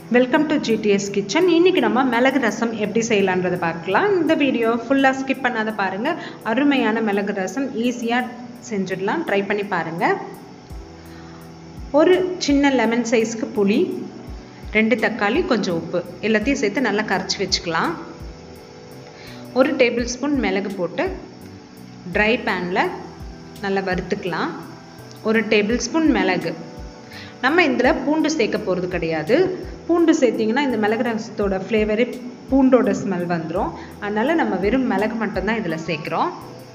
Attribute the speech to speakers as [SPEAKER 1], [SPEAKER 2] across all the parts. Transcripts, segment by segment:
[SPEAKER 1] welcome to GDS kitchen இன்றைக்கி நம்ம மிளகு ரசம் எப்படி செய்யலான்றதை பார்க்கலாம் இந்த வீடியோ ஃபுல்லாக ஸ்கிப் பண்ணாத பாருங்கள் அருமையான மிளகு ரசம் ஈஸியாக செஞ்சிடலாம் ட்ரை பண்ணி பாருங்கள் ஒரு சின்ன லெமன் சைஸ்க்கு புளி ரெண்டு தக்காளி கொஞ்சம் உப்பு எல்லாத்தையும் சேர்த்து நல்லா கரைச்சி வச்சுக்கலாம் ஒரு டேபிள் ஸ்பூன் மிளகு போட்டு ட்ரை பேனில் நல்லா வறுத்துக்கலாம் ஒரு டேபிள் ஸ்பூன் மிளகு நம்ம இதில் பூண்டு சேர்க்க போகிறது கிடையாது பூண்டு சேர்த்திங்கன்னா இந்த மிளகு ரசத்தோட ஃப்ளேவரே பூண்டோட ஸ்மெல் வந்துடும் அதனால் நம்ம வெறும் மிளகு மட்டும்தான் இதில் சேர்க்குறோம்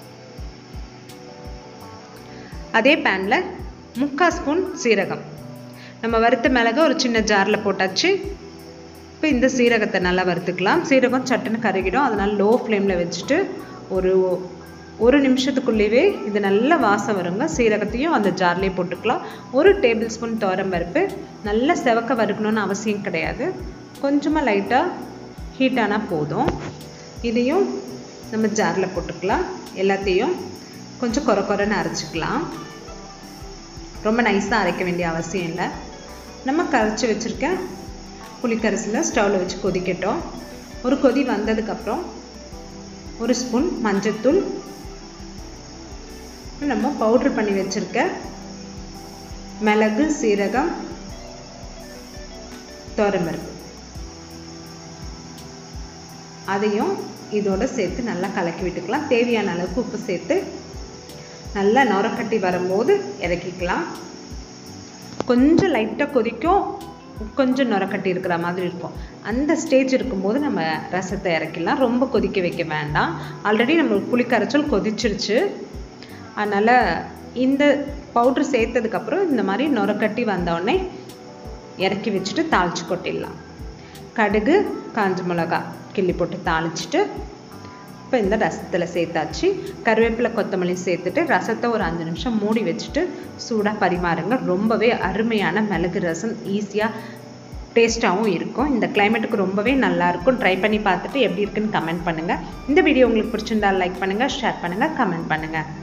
[SPEAKER 1] அதே பேனில் முக்கால் ஸ்பூன் சீரகம் நம்ம வறுத்த மிளகு ஒரு சின்ன ஜாரில் போட்டாச்சு இப்போ இந்த சீரகத்தை நல்லா வறுத்துக்கலாம் சீரகம் சட்டுன்னு கருகிடும் அதனால் லோ ஃப்ளேமில் வச்சுட்டு ஒரு ஒரு நிமிஷத்துக்குள்ளேயே இது நல்ல வாசம் வருங்க சீரகத்தையும் அந்த ஜார்லேயே போட்டுக்கலாம் ஒரு டேபிள் ஸ்பூன் பருப்பு நல்லா செவக்க வறுக்கணும்னு அவசியம் கிடையாது கொஞ்சமாக லைட்டாக ஹீட் ஆனால் போதும் இதையும் நம்ம ஜாரில் போட்டுக்கலாம் எல்லாத்தையும் கொஞ்சம் குறை குறைன்னு அரைச்சிக்கலாம் ரொம்ப நைஸாக அரைக்க வேண்டிய அவசியம் இல்லை நம்ம கரைச்சி வச்சுருக்க புளிக்கரைசில் ஸ்டவ்வில் வச்சு கொதிக்கட்டும் ஒரு கொதி வந்ததுக்கப்புறம் ஒரு ஸ்பூன் மஞ்சத்தூள் நம்ம பவுட்ரு பண்ணி வச்சுருக்க மிளகு சீரகம் தோரம்பருப்பு அதையும் இதோட சேர்த்து நல்லா கலக்கி விட்டுக்கலாம் தேவையான அளவுக்கு உப்பு சேர்த்து நல்லா நுரக்கட்டி வரும்போது இறக்கிக்கலாம் கொஞ்சம் லைட்டாக கொதிக்கும் கொஞ்சம் நுரக்கட்டி இருக்கிற மாதிரி இருக்கும் அந்த ஸ்டேஜ் இருக்கும்போது நம்ம ரசத்தை இறக்கிடலாம் ரொம்ப கொதிக்க வைக்க வேண்டாம் ஆல்ரெடி நம்ம புளிக்கரைச்சல் கொதிச்சிருச்சு அதனால் இந்த பவுட்ரு சேர்த்ததுக்கப்புறம் இந்த மாதிரி நுரக்கட்டி வந்தோடனே இறக்கி வச்சுட்டு தாளித்து கொட்டிடலாம் கடுகு காஞ்ச மிளகா கிள்ளி போட்டு தாளிச்சிட்டு இப்போ இந்த ரசத்தில் சேர்த்தாச்சு கருவேப்பிலை கொத்தமல்லி சேர்த்துட்டு ரசத்தை ஒரு அஞ்சு நிமிஷம் மூடி வச்சுட்டு சூடாக பரிமாறுங்க ரொம்பவே அருமையான மிளகு ரசம் ஈஸியாக டேஸ்ட்டாகவும் இருக்கும் இந்த கிளைமேட்டுக்கு ரொம்பவே நல்லாயிருக்கும் ட்ரை பண்ணி பார்த்துட்டு எப்படி இருக்குன்னு கமெண்ட் பண்ணுங்கள் இந்த வீடியோ உங்களுக்கு பிடிச்சிருந்தா லைக் பண்ணுங்கள் ஷேர் பண்ணுங்கள் கமெண்ட் பண்ணுங்கள்